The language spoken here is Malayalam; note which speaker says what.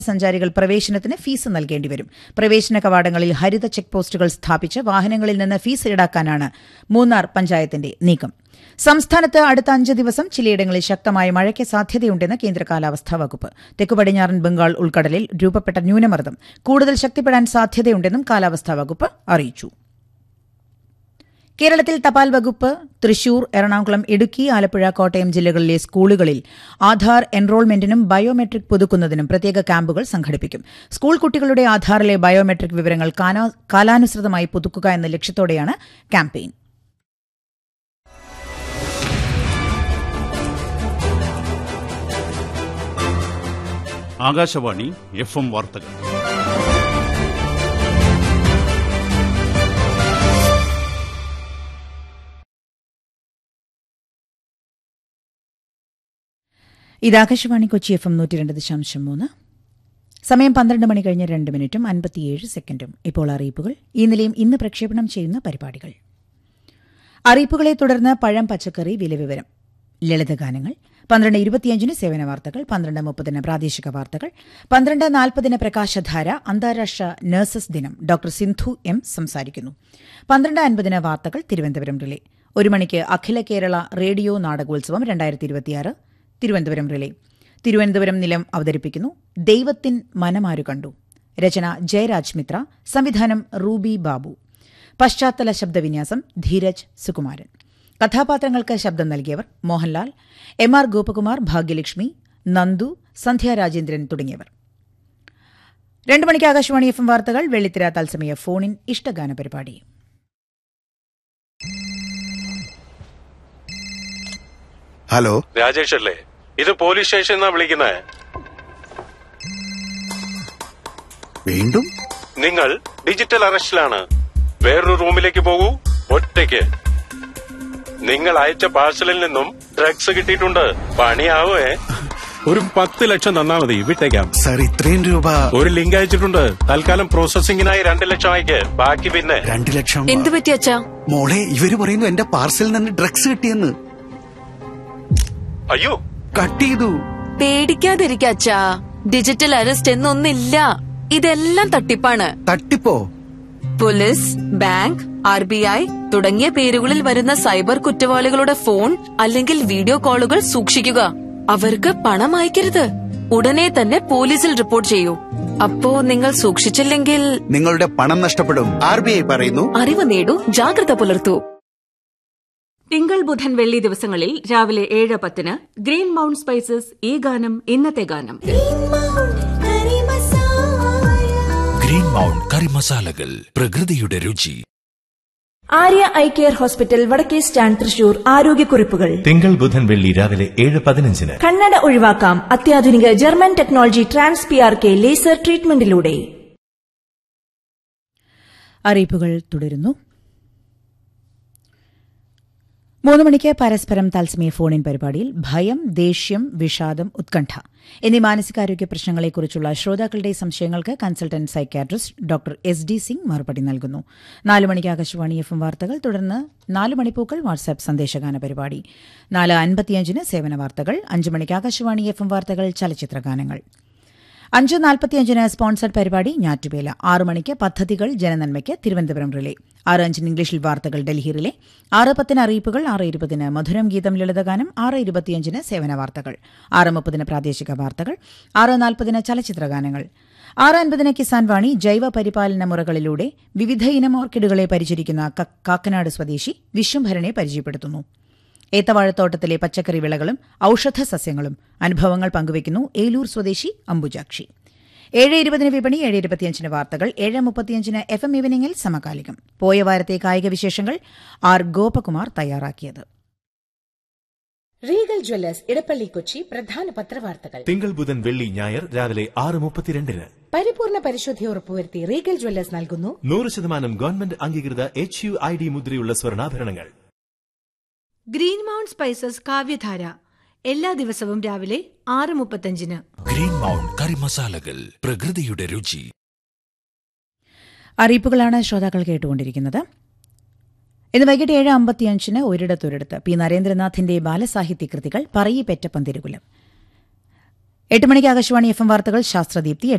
Speaker 1: സഞ്ചാരികൾ പ്രവേശനത്തിന് ഫീസ് നൽകേണ്ടി വരും പ്രവേശന കവാടങ്ങളിൽ ഹരിത ചെക്ക് പോസ്റ്റുകൾ സ്ഥാപിച്ച് വാഹനങ്ങളിൽ നിന്ന് ഫീസ് ഈടാക്കാനാണ് മൂന്നാർ പഞ്ചായത്തിന്റെ നീക്കം സംസ്ഥാനത്ത് അടുത്ത അഞ്ച് ദിവസം ചിലയിടങ്ങളിൽ ശക്തമായ മഴയ്ക്ക് സാധ്യതയുണ്ടെന്ന് കേന്ദ്ര കാലാവസ്ഥാ വകുപ്പ് തെക്കു പടിഞ്ഞാറൻ ബംഗാൾ ഉൾക്കടലിൽ രൂപപ്പെട്ട ന്യൂനമർദ്ദം കൂടുതൽ ശക്തിപ്പെടാൻ സാധ്യതയുണ്ടെന്നും കാലാവസ്ഥാ വകുപ്പ് അറിയിച്ചു കേരളത്തിൽ തപാൽ വകുപ്പ് തൃശൂർ എറണാകുളം ഇടുക്കി ആലപ്പുഴ കോട്ടയം ജില്ലകളിലെ സ്കൂളുകളിൽ ആധാർ എൻറോൾമെന്റിനും ബയോമെട്രിക് പുതുക്കുന്നതിനും പ്രത്യേക ക്യാമ്പുകൾ സംഘടിപ്പിക്കും സ്കൂൾ കുട്ടികളുടെ ആധാറിലെ ബയോമെട്രിക് വിവരങ്ങൾ കാലാ- കാലാനുസൃതമായി പുതുക്കുക എന്ന ലക്ഷ്യത്തോടെയാണ് ക്യാമ്പയിൻ
Speaker 2: ആകാശവാണി എഫ് എം വാർത്തകൾ
Speaker 1: ഇത് ആകാശവാണി കൊച്ചി എഫ് എം നൂറ്റി രണ്ട് ദശാംശം മൂന്ന് സമയം പന്ത്രണ്ട് മണി കഴിഞ്ഞ് രണ്ട് മിനിറ്റും അൻപത്തിയേഴ് സെക്കൻഡും ഇപ്പോൾ അറിയിപ്പുകൾ ഈ നിലയം ഇന്ന് പ്രക്ഷേപണം ചെയ്യുന്ന പരിപാടികൾ അറിയിപ്പുകളെ തുടർന്ന് പഴം പച്ചക്കറി വിലവിവരം ലളിതഗാനങ്ങൾ പന്ത്രണ്ട് ഇരുപത്തിയഞ്ചിന് സേവന വാർത്തകൾ പന്ത്രണ്ട് മുപ്പതിന് പ്രാദേശിക വാർത്തകൾ പന്ത്രണ്ട് നാൽപ്പതിന് പ്രകാശധാര അന്താരാഷ്ട്ര നഴ്സസ് ദിനം ഡോക്ടർ സിന്ധു എം സംസാരിക്കുന്നു പന്ത്രണ്ട് അൻപതിന് വാർത്തകൾ തിരുവനന്തപുരം റിലേ ഒരു മണിക്ക് അഖില കേരള റേഡിയോ നാടകോത്സവം രണ്ടായിരത്തി ഇരുപത്തിയാറ് തിരുവനന്തപുരം റിലേ തിരുവനന്തപുരം നിലം അവതരിപ്പിക്കുന്നു ദൈവത്തിൻ മനമാരു കണ്ടു രചന ജയരാജ് മിത്ര സംവിധാനം റൂബി ബാബു പശ്ചാത്തല ശബ്ദവിന്യാസം ധീരജ് സുകുമാരൻ കഥാപാത്രങ്ങൾക്ക് ശബ്ദം നൽകിയവർ മോഹൻലാൽ എം ആർ ഗോപകുമാർ ഭാഗ്യലക്ഷ്മി നന്ദു സന്ധ്യ രാജേന്ദ്രൻ തുടങ്ങിയവർ രണ്ടു മണിക്ക് ആകാശവാണി എഫ് എം വാർത്തകൾ വെള്ളിത്തിര തത്സമയ ഫോണിൻ ഇഷ്ടഗാന പരിപാടി
Speaker 3: ഹലോ
Speaker 4: രാജേഷ് അല്ലേ ഇത് പോലീസ് സ്റ്റേഷൻ എന്നാ വിളിക്കുന്നത്
Speaker 3: വീണ്ടും
Speaker 4: നിങ്ങൾ ഡിജിറ്റൽ അറസ്റ്റിലാണ് വേറൊരു റൂമിലേക്ക് പോകൂ ഒറ്റയ്ക്ക് നിങ്ങൾ അയച്ച പാഴ്സലിൽ നിന്നും ഡ്രഗ്സ് കിട്ടിയിട്ടുണ്ട് പണിയാവേ ഒരു പത്ത് ലക്ഷം തന്നാ മതി വിട്ടേക്കാം
Speaker 3: സാർ ഇത്രയും രൂപ
Speaker 4: ഒരു ലിങ്ക് അയച്ചിട്ടുണ്ട് തൽക്കാലം പ്രോസസിംഗിനായി രണ്ട് ലക്ഷം അയക്ക് ബാക്കി പിന്നെ
Speaker 3: രണ്ടു ലക്ഷം
Speaker 5: എന്തു പറ്റി അച്ഛാ
Speaker 3: മോളെ ഇവര് പറയുന്നു എന്റെ പാർസലിൽ നിന്ന് ഡ്രഗ്സ് കിട്ടിയെന്ന്
Speaker 4: അയ്യോ
Speaker 3: കട്ട് ചെയ്തു
Speaker 5: പേടിക്കാതിരിക്ക അച്ഛാ ഡിജിറ്റൽ അറസ്റ്റ് എന്നൊന്നില്ല ഇതെല്ലാം തട്ടിപ്പാണ്
Speaker 3: തട്ടിപ്പോ
Speaker 5: police bank R B I തുടങ്ങിയ പേരുകളിൽ വരുന്ന സൈബർ കുറ്റവാളികളുടെ ഫോൺ അല്ലെങ്കിൽ വീഡിയോ കോളുകൾ സൂക്ഷിക്കുക അവർക്ക് പണം അയക്കരുത് ഉടനെ തന്നെ പോലീസിൽ റിപ്പോർട്ട് ചെയ്യൂ അപ്പോ നിങ്ങൾ സൂക്ഷിച്ചില്ലെങ്കിൽ
Speaker 3: നിങ്ങളുടെ പണം നഷ്ടപ്പെടും ആർ ബി ഐ പറയുന്നു
Speaker 5: അറിവ് നേടൂ ജാഗ്രത പുലർത്തൂ
Speaker 6: തിങ്കൾ ബുധൻ വെള്ളി ദിവസങ്ങളിൽ രാവിലെ ഏഴ് പത്തിന് ഗ്രീൻ മൗണ്ട് സ്പൈസസ് ഈ ഗാനം ഇന്നത്തെ ഗാനം
Speaker 7: ഗ്രീൻ മൗണ്ട് കറി മസാലകൾ പ്രകൃതിയുടെ രുചി
Speaker 8: ആര്യ ഐ കെയർ ഹോസ്പിറ്റൽ വടക്കേ സ്റ്റാൻഡ് തൃശൂർ ആരോഗ്യക്കുറിപ്പുകൾ
Speaker 9: തിങ്കൾ ബുധൻ വെള്ളി രാവിലെ ഏഴ് പതിനഞ്ചിന്
Speaker 8: കണ്ണട ഒഴിവാക്കാം അത്യാധുനിക German technology trans P R K laser ട്രീറ്റ്മെന്റിലൂടെ
Speaker 1: അറിയിപ്പുകൾ തുടരുന്നു മൂന്ന് മണിക്ക് പരസ്പരം തത്സമയ ഫോണിൻ പരിപാടിയിൽ ഭയം ദേഷ്യം വിഷാദം ഉത്കണ്ഠ എന്നീ മാനസികാരോഗ്യ പ്രശ്നങ്ങളെക്കുറിച്ചുള്ള ശ്രോതാക്കളുടെ സംശയങ്ങൾക്ക് consultant psychiatrist doctor S D Singh മറുപടി നൽകുന്നു നാല് മണിക്ക് ആകാശവാണി എഫ് എം വാർത്തകൾ തുടർന്ന് നാല് മണിപ്പൂക്കൾ വാട്സാപ്പ് സന്ദേശഗാന പരിപാടി നാല് അൻപത്തിയഞ്ചിന് സേവന വാർത്തകൾ അഞ്ച് മണിക്ക് ആകാശവാണി എഫ് എം വാർത്തകൾ ചലച്ചിത്രഗാനങ്ങൾ അഞ്ച് നാൽപ്പത്തിയഞ്ചിന് സ്പോൺസർഡ് പരിപാടി ഞാറ്റുവേല ആറ് മണിക്ക് പദ്ധതികൾ ജനനന്മയ്ക്ക് തിരുവനന്തപുരം റിലേ ആറ് അഞ്ചിന് ഇംഗ്ലീഷിൽ വാർത്തകൾ ഡൽഹി റിലേ ആറ് പത്തിന് അറിയിപ്പുകൾ ആറ് ഇരുപതിന് മധുരം ഗീതം ലളിതഗാനം ആറ് ഇരുപത്തിയഞ്ചിന് സേവന വാർത്തകൾ ആറ് മുപ്പതിന് പ്രാദേശിക വാർത്തകൾ ആറ് നാൽപ്പതിന് ചലച്ചിത്രഗാനങ്ങൾ ആറ് അൻപതിന് കിസാൻ വാണി ജൈവ പരിപാലന മുറകളിലൂടെ വിവിധ ഇനം ഓർക്കിഡുകളെ പരിചരിക്കുന്ന ക- കാക്കനാട് സ്വദേശി വിശ്വംഭരനെ പരിചയപ്പെടുത്തുന്നു ഏത്തവാഴത്തോട്ടത്തിലെ പച്ചക്കറി വിളകളും ഔഷധ സസ്യങ്ങളും അനുഭവങ്ങൾ പങ്കുവയ്ക്കുന്നു ഏലൂർ സ്വദേശി അംബുജാക്ഷി ഏഴ് ഇരുപതിന് വിപണി ഏഴ് ഇരുപത്തിയഞ്ചിന് വാർത്തകൾ ഏഴ് മുപ്പത്തിയഞ്ചിന് എഫ് എം ഈവനിംഗിൽ സമകാലികം പോയ വാരത്തെ കായിക വിശേഷങ്ങൾ ആർ ഗോപകുമാർ തയ്യാറാക്കിയത്
Speaker 10: റീഗൽ ജ്വല്ലേഴ്സ് ഇടപ്പള്ളി കൊച്ചി പ്രധാന പത്രവാർത്തകൾ
Speaker 9: തിങ്കൾ ബുധൻ വെള്ളി ഞായർ രാവിലെ ആറ് മുപ്പത്തിരണ്ടിന്
Speaker 10: പരിപൂർണ പരിശുദ്ധി ഉറപ്പുവരുത്തി റീഗൽ ജ്വല്ലേഴ്സ് നൽകുന്നു
Speaker 9: നൂറ് ശതമാനം ഗവൺമെന്റ് അംഗീകൃത എച്ച് യു ഐ ഡി മുദ്രയുള്ള സ്വർണ്ണാഭരണങ്ങൾ
Speaker 11: ഗ്രീൻ മൗണ്ട് സ്പൈസസ് കാവ്യധാര എല്ലാ ദിവസവും രാവിലെ ആറ് മുപ്പത്തഞ്ചിന്
Speaker 7: ഗ്രീൻ മൗണ്ട് കറി മസാലകൾ പ്രകൃതിയുടെ രുചി
Speaker 1: അറിയിപ്പുകളാണ് ശ്രോതാക്കൾ കേട്ടുകൊണ്ടിരിക്കുന്നത് ഇന്ന് വൈകിട്ട് ഏഴ് അമ്പത്തിയഞ്ചിന് ഒരിടത്തൊരിടത്ത് പി നരേന്ദ്രനാഥിന്റെ ബാലസാഹിത്യ കൃതികൾ പറയിപ്പെറ്റ പന്തിരുകുലം എട്ട് മണിക്ക് ആകാശവാണി എഫ് എം വാർത്തകൾ ശാസ്ത്രദീപ്തി